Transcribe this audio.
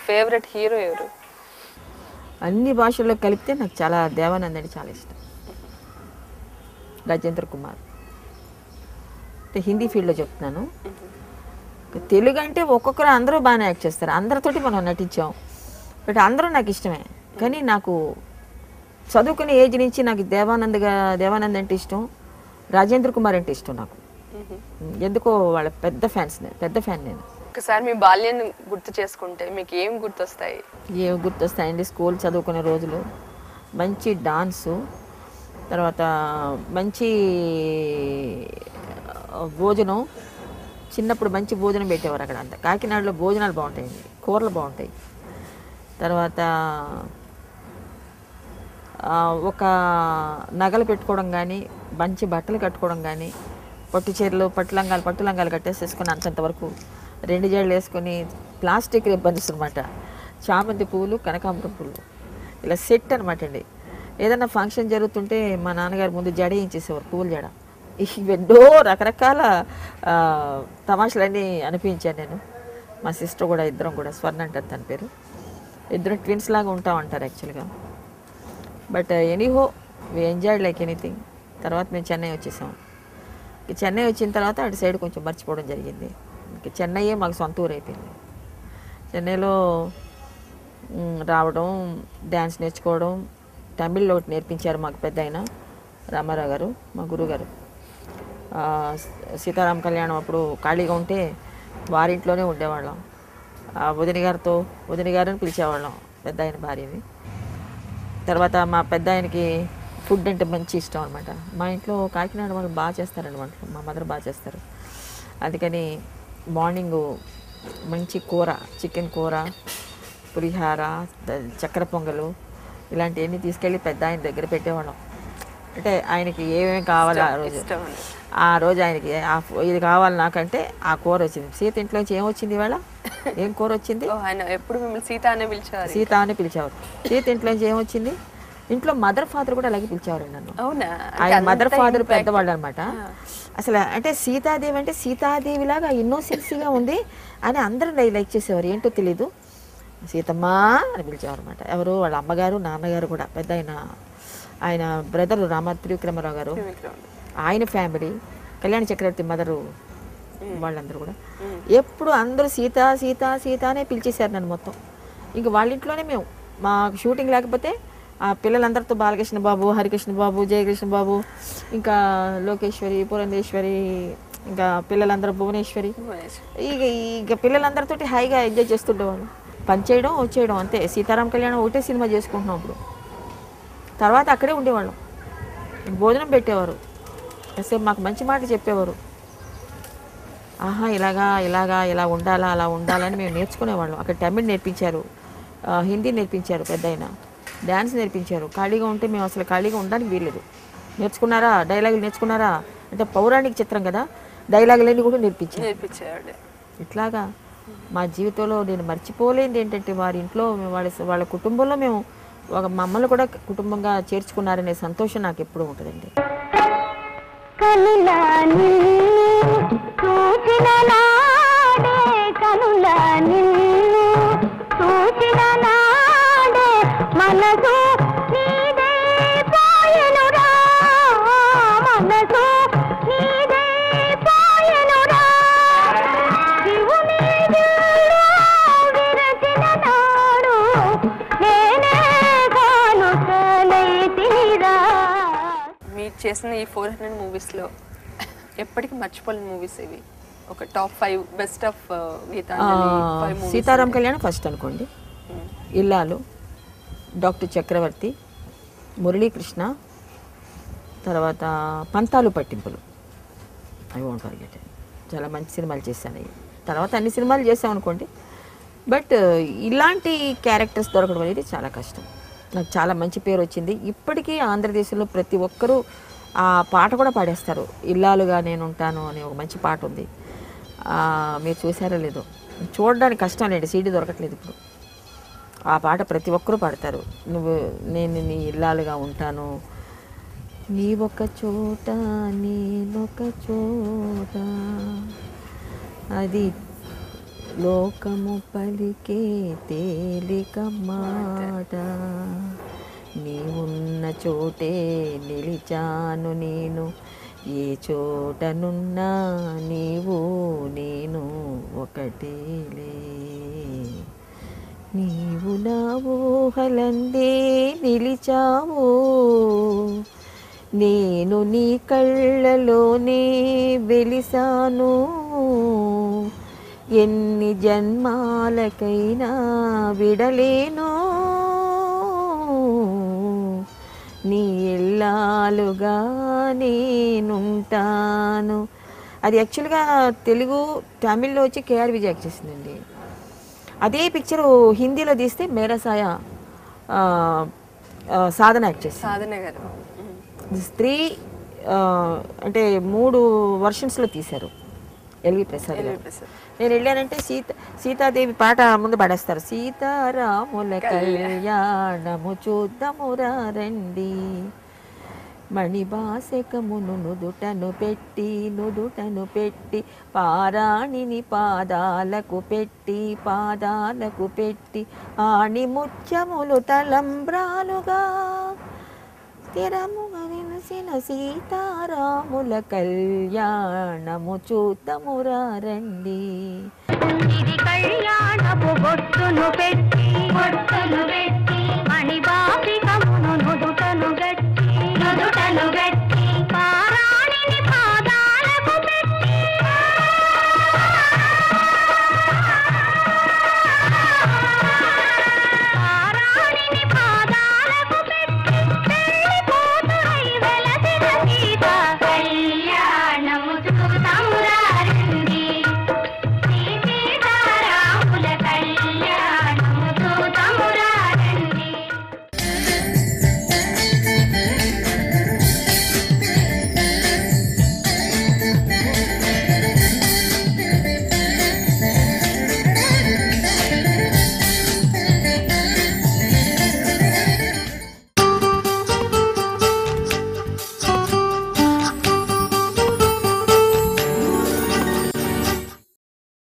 Favourite hero ఎవరు అన్ని భాషల్లో కలిపితే నాకు చాలా దేవానంద్ అంటే చాలా ఇష్టం రాజేంద్ర కుమార్ అంటే హిందీ ఫీల్డ్లో చెప్తున్నాను ఇక తెలుగు అంటే ఒక్కొక్కరు అందరూ బాగానే యాక్ట్ చేస్తారు అందరితోటి మనం నటించాం బట్ అందరూ నాకు ఇష్టమే కానీ నాకు చదువుకునే ఏజ్ నుంచి నాకు దేవానంద్గా దేవానంద్ అంటే ఇష్టం రాజేంద్ర కుమార్ అంటే ఇష్టం నాకు ఎందుకో వాళ్ళ పెద్ద ఫ్యాన్స్ నేను పెద్ద ఫ్యాన్ నేను ఒకసారి మీ బాల్యాన్ని గుర్తు చేసుకుంటే మీకు ఏం గుర్తొస్తాయి ఏమి గుర్తొస్తాయండి స్కూల్ చదువుకునే రోజులు మంచి డాన్సు తర్వాత మంచి ఆ, భోజనం చిన్నప్పుడు మంచి భోజనం పెట్టేవారు అక్కడ అంతా కాకినాడలో భోజనాలు బాగుంటాయండి కూరలు బాగుంటాయి తర్వాత ఆ, ఒక నగలు పెట్టుకోవడం కానీ మంచి బట్టలు కట్టుకోవడం కానీ పట్టు చీరలు పట్టు లంగాలు పట్టు లంగాలు కట్టేసేసుకుని అంతంత వరకు రెండు జడలు వేసుకొని ప్లాస్టిక్ రిబ్బన్స్ అనమాట చామంతి పువ్వులు కనకాంబరం పువ్వులు ఇలా సెట్ అనమాట అండి ఏదైనా ఫంక్షన్ జరుగుతుంటే మా నాన్నగారు ముందు జడ వేయించేసేవారు పువ్వుల జడ ఎన్నో రకరకాల ఆ, తమాషలన్నీ అనిపించాను నేను మా సిస్టర్ కూడా ఇద్దరం కూడా స్వర్ణ అంటారు తన పేరు ఇద్దరు ట్విన్స్ లాగా ఉంటాం అంటారు యాక్చువల్గా but anyhow we enjoyed like anything తర్వాత మేము చెన్నై వచ్చేసాం ఇక చెన్నై వచ్చిన తర్వాత అటు సైడ్ కొంచెం మర్చిపోవడం జరిగింది ఇక చెన్నైయే మాకు సొంత ఊరు అయిపోయింది చెన్నైలో మ్, రావడం డ్యాన్స్ నేర్చుకోవడం తమిళ్లో ఒకటి నేర్పించారు మాకు పెద్ద ఆయన రామారావు గారు మా గురువుగారు ఆ, సీతారాం కళ్యాణం అప్పుడు ఖాళీగా ఉంటే వారింట్లోనే ఉండేవాళ్ళం ఆ వదిన గారితో వదిన గారిని పిలిచేవాళ్ళం పెద్ద ఆయన భార్యని తర్వాత మా పెద్ద ఆయనకి ఫుడ్ అంటే మంచి ఇష్టం అనమాట మా ఇంట్లో కాకినాడ వాళ్ళు బాగా చేస్తారండి వంటలు మా మదర్ బాగా చేస్తారు అందుకని మార్నింగ్ మంచి కూర చికెన్ కూర పులిహార ద- చక్కెర పొంగలు ఇలాంటివన్నీ తీసుకెళ్ళి పెద్ద ఆయన దగ్గర పెట్టేవాళ్ళం అంటే ఆయనకి ఏమేమి కావాలో ఆ రోజు ఇష్టం అని ఆ రోజు ఆయనకి ఆ ఫు- ఇది కావాలి నాకంటే ఆ కూర వచ్చింది సీత ఇంట్లోంచి ఏం వచ్చింది ఇవాళ ఏం కూర వచ్చింది ఓ ఆయన ఎప్పుడు మిమ్మల్ని సీత అనే పిలిచేవారు సీత అని పిలిచేవారు సీత ఇంట్లోంచి ఏమొచ్చింది ఇంట్లో మదర్ ఫాదర్ కూడా అలాగే పిలిచేవారు నన్ను అవునా ఆయన మదర్ ఫాదర్ పెద్దవాళ్ళు అనమాట అసలు అంటే సీతాదేవి అంటే సీతాదేవి లాగా ఇన్నోసెన్సీగా ఉంది అని అందరూ లై- లైక్ చేసేవారు ఏంటో తెలీదు సీతమ్మా అని పిలిచేవారు అనమాట ఎవరు వాళ్ళ అమ్మగారు నాన్నగారు కూడా పెద్ద ఆయన ఆయన బ్రదరు రామ త్రివిక్రమరావు గారు ఆయన ఫ్యామిలీ కళ్యాణ చక్రవర్తి మదరు వాళ్ళందరూ కూడా ఎప్పుడు అందరూ సీత సీత సీత అనే పిలిచేశారు నన్ను మొత్తం ఇంక వాళ్ళ ఇంట్లోనే మేము మా షూటింగ్ లేకపోతే ఆ పిల్లలందరితో బాలకృష్ణ బాబు హరికృష్ణ బాబు జయకృష్ణ బాబు ఇంకా లోకేశ్వరి పురంధేశ్వరి ఇంకా పిల్లలందరూ భువనేశ్వరి ఇక ఇక పిల్లలందరితోటి హాయిగా ఎంజాయ్ చేస్తుండేవాళ్ళు పని చేయడం వచ్చేయడం అంతే సీతారాం కళ్యాణం ఒకటే సినిమా చేసుకుంటున్నాం ఇప్పుడు తర్వాత అక్కడే ఉండేవాళ్ళం భోజనం పెట్టేవారు కాసేపు మాకు మంచి మాట చెప్పేవారు ఆహా ఇలాగా ఇలాగా ఇలా ఉండాలా అలా ఉండాలని మేము నేర్చుకునేవాళ్ళం అక్కడ తమిళ్ నేర్పించారు ఆ, హిందీ నేర్పించారు పెద్ద ఆయన డ్యాన్స్ నేర్పించారు ఖాళీగా ఉంటే మేము అసలు ఖాళీగా ఉండడానికి వీల్లేదు నేర్చుకున్నారా డైలాగులు నేర్చుకున్నారా అంటే పౌరాణిక చిత్రం కదా డైలాగులన్నీ కూడా నేర్పించారు నేర్పించేవాడు ఇట్లాగా మా జీవితంలో నేను మర్చిపోలేనిది ఏంటంటే వారి ఇంట్లో మేము వాళ్ళ వాళ్ళ కుటుంబంలో మేము ఒక మమ్మల్ని కూడా కుటుంబంగా చేర్చుకున్నారనే సంతోషం నాకు ఎప్పుడూ ఉంటుందండి కనుల నిన్ను చూచిన నాడే కనుల నిన్ను చూచిన నాడే మనసు నీదే పోయెనురా మనసు నీదే పోయెనురా శివుని దిల్లో విరచిన నాడు నేనే కానుకలైతిరా మీరు చేసిన ఈ ఫోర్ హండ్రెడ్ మూవీస్లో ఎప్పటికీ మర్చిపోలేని మూవీస్ ఇవి ఒక టాప్ ఫైవ్ బెస్ట్ ఆఫ్ ఆ, గీతాంజలి ఫైవ్ మూవీస్ సీతారాం కళ్యాణం ఫస్ట్ అనుకోండి ఇల్లాలు డాక్టర్ చక్రవర్తి మురళీకృష్ణ తర్వాత పంతాలు పట్టింపులు అవి వోంట్ ఫర్గెట్ చాలా మంచి సినిమాలు చేశాను అవి తర్వాత అన్ని సినిమాలు చేసాం అనుకోండి బట్ ఇలాంటి క్యారెక్టర్స్ దొరకడం అనేది చాలా కష్టం నాకు చాలా మంచి పేరు వచ్చింది ఇప్పటికీ ఆంధ్రదేశంలో ప్రతి ఒక్కరూ ఆ పాట కూడా పాడేస్తారు ఇల్లాలుగా నేను ఉంటాను అనే ఒక మంచి పాట ఉంది ఆ, మీరు చూసారో లేదో చూడడానికి కష్టం లేండి సీడీ దొరకట్లేదు ఇప్పుడు ఆ పాట ప్రతి ఒక్కరూ పాడతారు నువ్వు నేను నీ ఇల్లాలుగా ఉంటాను నీ ఒక చోట నేనొక చోట అది లోకము పలికే తేలిక మాట నీవున్న చోటే నిలిచాను నేను ఏ చోటనున్నా నీవు నేను ఒకటేలే నీవు నా ఊహలందే నిలిచావు నేను నీ కళ్ళలోనే వెలిసాను ఎన్ని జన్మాలకైనా విడలేను నీ ఇల్లాలుగా నేనుంటాను అది యాక్చువల్గా తెలుగు తమిళ్లో వచ్చి కేఆర్ విజయ్ యాక్ట్ చేసిందండి అదే పిక్చర్ హిందీలో తీస్తే మేరసాయ ఆ, ఆ, సాధన యాక్ట్ చేసింది సాధన గారు మ్మ్. స్త్రీ ఆ, అంటే మూడు వర్షన్స్లో తీశారు ఎల్వి ప్రసాద్ గారు ప్రసాద్. నేను వెళ్ళానంటే సీత సీతాదేవి పాట ముందు పాడేస్తారు సీతారాముల కళ్యాణము చూద్దామురా రండి మణిబాసకమును నుదుటను పెట్టి నుదుటను పెట్టి పారాణిని పాదాలకు పెట్టి పాదాలకు పెట్టి ఆణి ముత్యములు తలంబ్రాలుగా స్థిరముగా వెలసిన సీతారాముల కళ్యాణము చూద్దామురా రండి ఇది కళ్యాణపు బొట్టును పెట్టి బొట్టును పెట్టి మణిబాపికమును నుదుటను గట్టి నుదుటను గట్టి